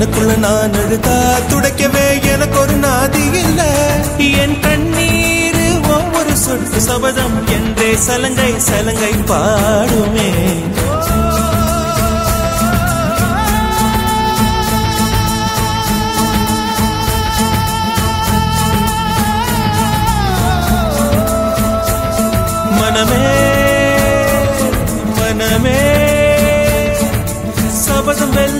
எனக்குள்ள நான் அழுதா துடைக்கவே எனக்கு ஒரு நாதி இல்ல என் கண்ணீர் ஒவ்வொரு சொட்டு சபதம் என்றே சலங்கை சலங்கை பாடுமே மனமே மனமே சபதம் வெல்ல